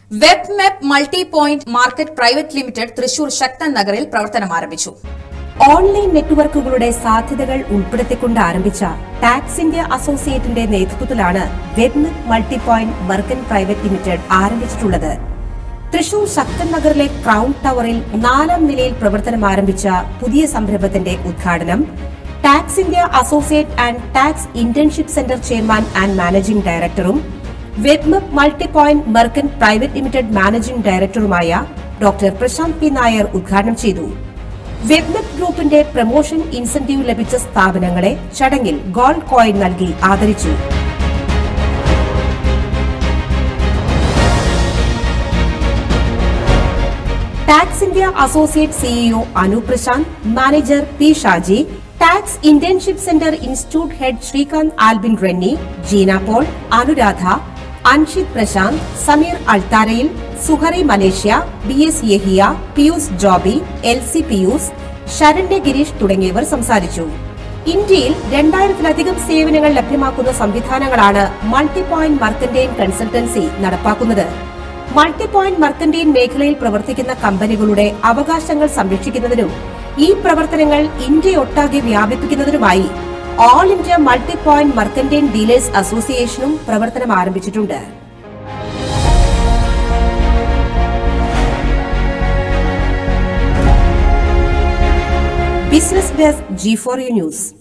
web map multi point market private limited Thrissur Sakthan നഗറിൽ പ്രവർത്തനം ആരംഭിച്ചു ഓൺലൈൻ നെറ്റ്വർക്കുകളുടെ സാധ്യതകൾ ഉൾപ്പെടുത്തിക്കൊണ്ട് ആരംഭിച്ച ടാക്സ് ഇന്ത്യ അസോസിയേറ്റിന്റെ നേതൃത്വത്തിലാണ് വെബ് മൾട്ടി പോയിന്റ് മർക്കൻ പ്രൈവറ്റ് ലിമിറ്റഡ് ആരംഭിച്ചിട്ടുള്ളത് തൃശൂർ ശക്തൻ നഗറിലെ ക്രൌൺ ടവറിൽ നാലാം നിലയിൽ പ്രവർത്തനം ആരംഭിച്ച പുതിയ സംരംഭത്തിന്റെ ഉദ്ഘാടനം tax India associate and tax internship centre chairman and managing ഡയറക്ടറും വെബ്മപ്പ് മൾട്ടി പോയിന്റ് മെർക്കൻ പ്രൈവറ്റ് ലിമിറ്റഡ് മാനേജിംഗ് ഡയറക്ടറുമായ ഡോക്ടർ പ്രശാന്ത് പി നായർ ഉദ്ഘാടനം ചെയ്തു വെബ്നെറ്റ് ഗ്രൂപ്പിന്റെ പ്രൊമോഷൻ ഇൻസെന്റീവ് ലഭിച്ച സ്ഥാപനങ്ങളെ ചടങ്ങിൽ ഗോൾഡ് കോയിൻ നൽകി ആദരിച്ചു tax India associate CEO Anu Prashanth manager P Shaji tax internship centre institute head Srikanth Albin Renny Jeena Paul Anuradha Anshith Prashanth Sameer അൾത്താരയിൽ Suhari Malaysia B S Yahiya Pius Joby L C Pius Saranya Girish തുടങ്ങിയവർ സംസാരിച്ചു ഇന്ത്യയിൽ രണ്ടായിരത്തിലധികം സേവനങ്ങൾ ലഭ്യമാക്കുന്ന സംവിധാനങ്ങളാണ് മൾട്ടി പോയിന്റ് മർക്കന്റൈൻ കൺസൾട്ടൻസി നടപ്പാക്കുന്നത് മൾട്ടി പോയിന്റ് മർക്കന്റൈൻ മേഖലയിൽ പ്രവർത്തിക്കുന്ന കമ്പനികളുടെ അവകാശങ്ങൾ സംരക്ഷിക്കുന്നതിനും ഈ പ്രവർത്തനങ്ങൾ ഇന്ത്യയൊട്ടാകെ വ്യാപിപ്പിക്കുന്നതിനുമായി all India multi point mercantile dealers അസോസിയേഷനും പ്രവർത്തനം ആരംഭിച്ചിട്ടുണ്ട് business desk G four U news